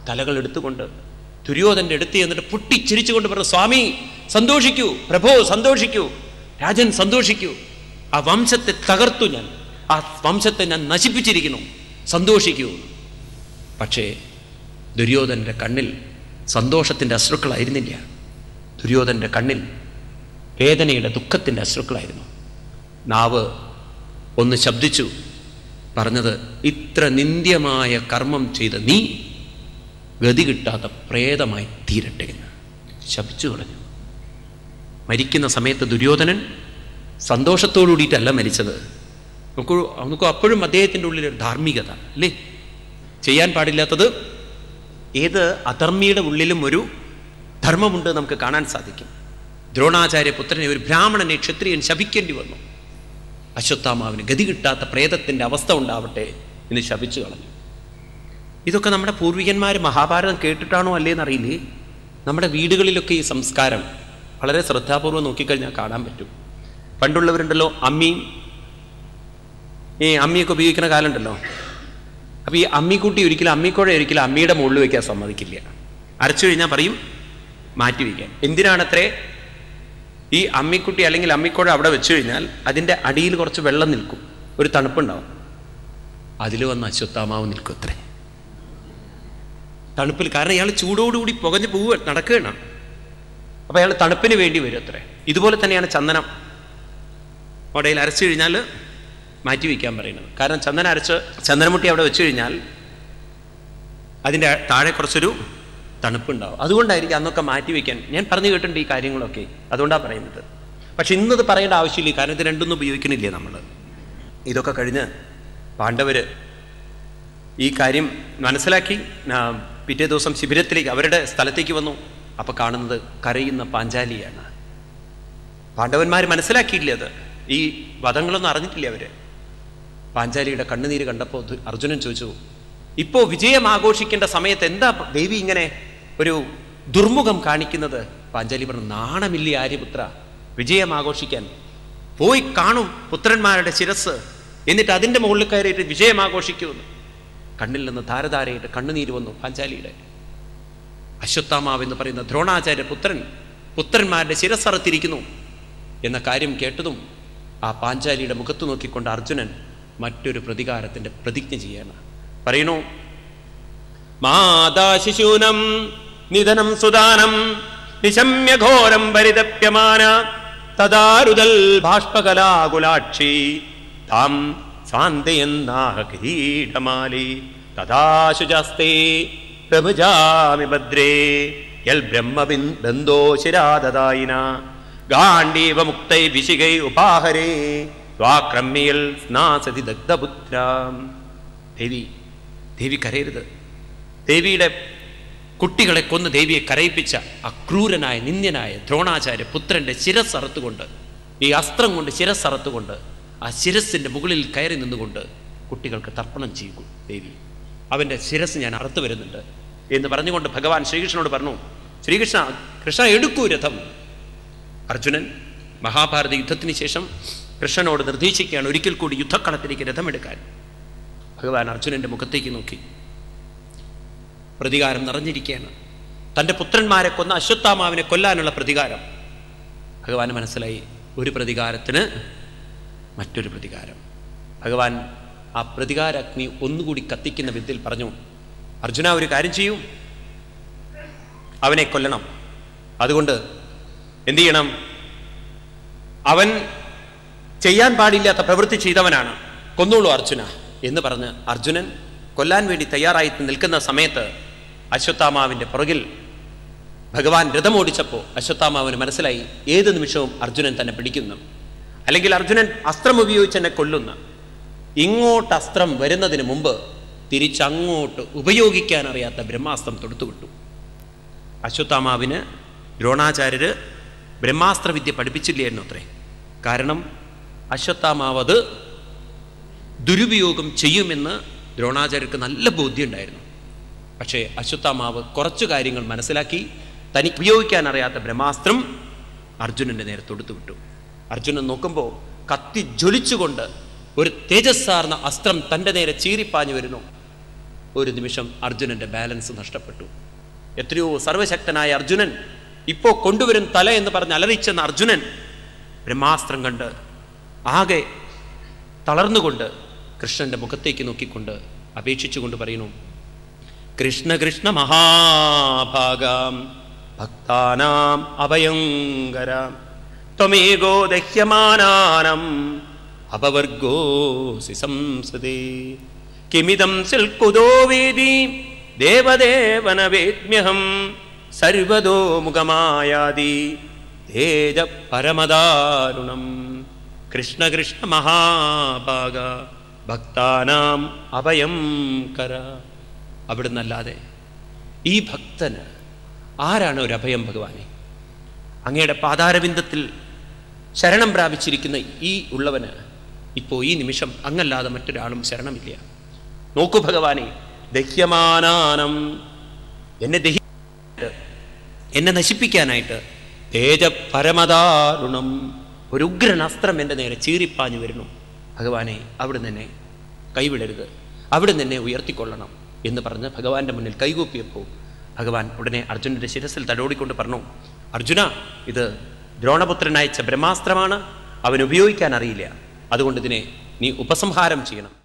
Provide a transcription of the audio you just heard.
തലകൾ എടുത്തുകൊണ്ട് ദുര്യോധന്റെ അടുത്ത് എന്നിട്ട് പൊട്ടിച്ചിരിച്ചുകൊണ്ട് പറഞ്ഞു സ്വാമി സന്തോഷിക്കൂ പ്രഭോ സന്തോഷിക്കൂ രാജൻ സന്തോഷിക്കൂ ആ വംശത്തെ തകർത്തു ഞാൻ ആ വംശത്തെ ഞാൻ നശിപ്പിച്ചിരിക്കുന്നു സന്തോഷിക്കൂ പക്ഷേ ദുര്യോധനന്റെ കണ്ണിൽ സന്തോഷത്തിൻ്റെ അശ്രുക്കളായിരുന്നില്ല ദുര്യോധനന്റെ കണ്ണിൽ വേദനയുടെ ദുഃഖത്തിൻ്റെ അശ്രുക്കളായിരുന്നു നാവ് ഒന്ന് ശബ്ദിച്ചു പറഞ്ഞത് ഇത്ര നിന്ദ്യമായ കർമ്മം ചെയ്ത നീ ഗതി കിട്ടാത്ത പ്രേതമായി തീരട്ടെ എന്ന് ശപിച്ചു കളഞ്ഞു മരിക്കുന്ന സമയത്ത് ദുര്യോധനൻ സന്തോഷത്തോടു കൂടിയിട്ടല്ല മരിച്ചത് നമുക്ക് നമുക്ക് അപ്പോഴും അദ്ദേഹത്തിൻ്റെ ഉള്ളിൽ ഒരു ധാർമ്മികത അല്ലേ ചെയ്യാൻ പാടില്ലാത്തത് ഏത് അധർമ്മിയുടെ ഉള്ളിലും ഒരു ധർമ്മമുണ്ട് നമുക്ക് കാണാൻ സാധിക്കും ദ്രോണാചാര്യ പുത്രനെ ഒരു ബ്രാഹ്മണനെ ക്ഷത്രിയൻ ശപിക്കേണ്ടി വന്നു അശ്വത്ഥാമാവിന് ഗതി കിട്ടാത്ത പ്രേതത്തിൻ്റെ അവസ്ഥ ഉണ്ടാവട്ടെ എന്ന് ശപിച്ചു കളഞ്ഞു ഇതൊക്കെ നമ്മുടെ പൂർവികന്മാർ മഹാഭാരതം കേട്ടിട്ടാണോ അല്ലേന്ന് അറിയില്ലേ നമ്മുടെ വീടുകളിലൊക്കെ ഈ സംസ്കാരം വളരെ ശ്രദ്ധാപൂർവ്വം നോക്കിക്കഴിഞ്ഞാൽ കാണാൻ പറ്റും പണ്ടുള്ളവരുണ്ടല്ലോ അമ്മിയും ഈ അമ്മിയൊക്കെ ഉപയോഗിക്കുന്ന കാലമുണ്ടല്ലോ അപ്പോൾ ഈ അമ്മിക്കുട്ടി ഒരിക്കലും അമ്മിക്കുഴ ഒരിക്കലും അമ്മിയുടെ മുകളിൽ വയ്ക്കാൻ സമ്മതിക്കില്ല അരച്ചു കഴിഞ്ഞാൽ പറയും മാറ്റി വയ്ക്കാൻ എന്തിനാണത്രേ ഈ അമ്മിക്കുട്ടി അല്ലെങ്കിൽ അമ്മിക്കുഴ അവിടെ വെച്ചു കഴിഞ്ഞാൽ അതിൻ്റെ അടിയിൽ കുറച്ച് വെള്ളം നിൽക്കും ഒരു തണുപ്പുണ്ടാവും അതിൽ വന്ന് അശ്വത്ഥാമാവ് നിൽക്കും അത്രേ തണുപ്പിൽ കാരണം ഇയാൾ ചൂടോടുകൂടി പുകഞ്ഞ് പോവുക നടക്കുകയാണ് അപ്പോൾ അയാൾ തണുപ്പിന് വേണ്ടി വരും അത്രേ ഇതുപോലെ തന്നെയാണ് ചന്ദനം ഉടയിൽ അരച്ചു കഴിഞ്ഞാൽ മാറ്റി വയ്ക്കാൻ പറയുന്നത് കാരണം ചന്ദനം അരച്ച് ചന്ദനമുട്ടി അവിടെ വെച്ച് കഴിഞ്ഞാൽ അതിൻ്റെ താഴെ കുറച്ചൊരു തണുപ്പുണ്ടാവും അതുകൊണ്ടായിരിക്കും അന്നൊക്കെ മാറ്റി വയ്ക്കാൻ ഞാൻ പറഞ്ഞു കേട്ടിട്ടുണ്ട് ഈ കാര്യങ്ങളൊക്കെ അതുകൊണ്ടാണ് പറയുന്നത് പക്ഷെ ഇന്നത് പറയേണ്ട ആവശ്യമില്ല കാരണം ഇത് രണ്ടൊന്നും ഉപയോഗിക്കണില്ലേ നമ്മൾ ഇതൊക്കെ കഴിഞ്ഞ് പാണ്ഡവര് ഈ കാര്യം മനസ്സിലാക്കി ആ, പിറ്റേ ദിവസം ശിബിരത്തിലേക്ക് അവരുടെ സ്ഥലത്തേക്ക് വന്നു അപ്പൊ കാണുന്നത് കരയുന്ന പാഞ്ചാലിയാണ് പാണ്ഡവന്മാർ മനസ്സിലാക്കിയില്ല അത് ഈ വധങ്ങളൊന്നും അറിഞ്ഞിട്ടില്ല അവര് പാഞ്ചാലിയുടെ കണ്ണുനീര് കണ്ടപ്പോൾ ദു- അർജുനൻ ചോദിച്ചു ഇപ്പോ വിജയം ആഘോഷിക്കേണ്ട സമയത്ത് എന്താ ദേവി ഇങ്ങനെ ഒരു ദുർമുഖം കാണിക്കുന്നത് പാഞ്ചാലി പറഞ്ഞു നാണമില്ലേ ആര്യപുത്ര വിജയം ആഘോഷിക്കാൻ പോയി കാണും പുത്രന്മാരുടെ ശിരസ് എന്നിട്ട് അതിന്റെ മുകളിൽ കയറിയിട്ട് വിജയം ആഘോഷിക്കുമെന്ന് കണ്ണിൽ നിന്ന് ധാരധാരയായിട്ട് കണ്ണുനീര് വന്നു പാഞ്ചാലിയുടെ അശ്വത്ഥാമാവ് എന്ന് പറയുന്ന ദ്രോണാചാര്യ പുത്രൻ പുത്രന്മാരുടെ ശിരസറത്തിരിക്കുന്നു എന്ന കാര്യം കേട്ടതും ആ പാഞ്ചാലിയുടെ മുഖത്ത് നോക്കിക്കൊണ്ട് അർജുനൻ മറ്റൊരു പ്രതികാരത്തിന്റെ പ്രതിജ്ഞ ചെയ്യാണ് പറയണു മാതാ ശിശൂനം നിധനം സുദാനം നിശമ്യ ഘോരം പരിതപ്യമാന തദാരുതൽ ബാഷ്പകലാകുലാക്ഷി താം സ്വാന്തയെന്നാഹ കിരീടമാലി തദാശുജാസ്തേ പ്രഭുജാമി ഭദ്രേ യൽ ബ്രഹ്മബിൻ ബന്ധോ ശിരാദായിന ഗാണ്ഡീവ മുക്തൈ വിശികൈ ഉപാഹരേ ത്വാക്രമ്യൽ സ്നാസതി ദഗ്ധപുത്രാം ദേവി ദേവി കരയരുത് ദേവിയുടെ കുട്ടികളെ കൊന്ന് ദേവിയെ കരയിപ്പിച്ച അക്രൂരനായ നിന്ദ്യനായ ദ്രോണാചാര്യ പുത്രന്റെ ശിരസ്സറത്തുകൊണ്ട് ഈ അസ്ത്രം കൊണ്ട് ശിരസ്സറത്തുകൊണ്ട് ആ ശിരസിന്റെ മുകളിൽ കയറി നിന്നുകൊണ്ട് കുട്ടികൾക്ക് തർപ്പണം ചെയ്യൂ ദേവി അവന്റെ ശിരസ് ഞാൻ അറുത്തു വരുന്നുണ്ട് എന്ന് പറഞ്ഞുകൊണ്ട് ഭഗവാൻ ശ്രീകൃഷ്ണനോട് പറഞ്ഞു ശ്രീകൃഷ്ണ കൃഷ്ണ എടുക്കൂ രഥം അർജുനൻ മഹാഭാരത യുദ്ധത്തിന് ശേഷം കൃഷ്ണനോട് നിർദ്ദേശിക്കുകയാണ് ഒരിക്കൽ കൂടി യുദ്ധക്കളത്തിലേക്ക് രഥമെടുക്കാൻ ഭഗവാൻ അർജുനന്റെ മുഖത്തേക്ക് നോക്കി പ്രതികാരം നിറഞ്ഞിരിക്കുകയാണ് തൻ്റെ പുത്രന്മാരെ കൊന്ന അശ്വത്ഥാമാവിനെ കൊല്ലാനുള്ള പ്രതികാരം ഭഗവാന് മനസ്സിലായി ഒരു പ്രതികാരത്തിന് മറ്റൊരു പ്രതികാരം ഭഗവാൻ ആ പ്രതികാരാഗ്നി ഒന്നുകൂടി കത്തിക്കുന്ന വിദ്യയിൽ പറഞ്ഞു അർജുന ഒരു കാര്യം ചെയ്യൂ അവനെ കൊല്ലണം അതുകൊണ്ട് എന്ത് ചെയ്യണം അവൻ ചെയ്യാൻ പാടില്ലാത്ത പ്രവൃത്തി ചെയ്തവനാണ് കൊന്നോളൂ അർജുന എന്ന് പറഞ്ഞ് അർജുനൻ കൊല്ലാൻ വേണ്ടി തയ്യാറായി നിൽക്കുന്ന സമയത്ത് അശ്വത്ഥാമാവിന്റെ പുറകിൽ ഭഗവാൻ രഥമോടിച്ചപ്പോൾ അശ്വത്ഥാമാവിന് മനസ്സിലായി ഏത് നിമിഷവും അർജുനൻ തന്നെ പിടിക്കുന്നു അല്ലെങ്കിൽ അർജുനൻ അസ്ത്രം ഉപയോഗിച്ച് എന്നെ കൊല്ലുന്നു ഇങ്ങോട്ട് അസ്ത്രം വരുന്നതിന് മുമ്പ് തിരിച്ചങ്ങോട്ട് ഉപയോഗിക്കാൻ അറിയാത്ത ബ്രഹ്മാസ്ത്രം തൊടുത്തുവിട്ടു അശ്വത്ഥാമാവിന് ദ്രോണാചാര്യര് ബ്രഹ്മാസ്ത്ര വിദ്യ പഠിപ്പിച്ചില്ലായിരുന്നു അത്രേ കാരണം അശ്വത്ഥാമാവ് അത് ദുരുപയോഗം ചെയ്യുമെന്ന് ദ്രോണാചാര്യർക്ക് നല്ല ബോധ്യമുണ്ടായിരുന്നു പക്ഷേ അശ്വത്ഥാമാവ് കുറച്ചു കാര്യങ്ങൾ മനസ്സിലാക്കി തനിക്ക് ഉപയോഗിക്കാൻ അറിയാത്ത ബ്രഹ്മാസ്ത്രം അർജുനന്റെ നേരെ തൊടുത്തു വിട്ടു അർജുനൻ നോക്കുമ്പോൾ കത്തി ജ്വലിച്ചുകൊണ്ട് ഒരു തേജസ്സാർന്ന അസ്ത്രം തൻ്റെ നേരെ ചീറിപ്പാഞ്ഞു വരുന്നു ഒരു നിമിഷം അർജുനന്റെ ബാലൻസ് നഷ്ടപ്പെട്ടു എത്രയോ സർവശക്തനായ അർജുനൻ ഇപ്പോൾ കൊണ്ടുവരും തല എന്ന് പറഞ്ഞ് അലറിച്ചെന്ന അർജുനൻ ബ്രഹ്മാസ്ത്രം കണ്ട് ആകെ തളർന്നുകൊണ്ട് കൃഷ്ണന്റെ മുഖത്തേക്ക് നോക്കിക്കൊണ്ട് അപേക്ഷിച്ചുകൊണ്ട് പറയുന്നു കൃഷ്ണ കൃഷ്ണ മഹാഭാഗാം ഭക്താനാം അഭയങ്കരാം ത്വമേകോ ദഹ്യമാനാനം അപവർഗോസി സംസദേ കിമിതം സിൽക്കുതോ വേദി ദേവദേവന വേദ്മ്യഹം സർവതോ മുഖമായാതി തേജ പരമദാരുണം കൃഷ്ണ കൃഷ്ണ മഹാഭാഗ ഭക്താനാം അഭയം കര അവിടുന്നല്ലാതെ ഈ ഭക്തന് ആരാണ് ഒരു അഭയം ഭഗവാനെ അങ്ങയുടെ പാതാരവിന്ദത്തിൽ ശരണം പ്രാപിച്ചിരിക്കുന്ന ഈ ഉള്ളവന് ഇപ്പോൾ ഈ നിമിഷം അങ്ങല്ലാതെ മറ്റൊരാളും ശരണമില്ല നോക്കൂ ഭഗവാനെ ദഹ്യമാനാനം എന്നെ ദഹി എന്നെ നശിപ്പിക്കാനായിട്ട് തേജ പരമദാരുണം ഒരു ഉഗ്രൻ അസ്ത്രം എൻ്റെ നേരെ ചീറിപ്പാഞ്ഞു വരുന്നു ഭഗവാനെ അവിടുന്ന് എന്നെ കൈവിടരുത് അവിടുന്ന് എന്നെ ഉയർത്തിക്കൊള്ളണം എന്ന് പറഞ്ഞ് ഭഗവാന്റെ മുന്നിൽ കൈകൂപ്പിയപ്പോൾ ഭഗവാൻ ഉടനെ അർജുനന്റെ ശിരസിൽ തലോടിക്കൊണ്ട് പറഞ്ഞു അർജുന ഇത് ദ്രോണപുത്രൻ അയച്ച ബ്രഹ്മാസ്ത്രമാണ് അവൻ ഉപയോഗിക്കാൻ അറിയില്ല അതുകൊണ്ട് ഇതിനെ നീ ഉപസംഹാരം ചെയ്യണം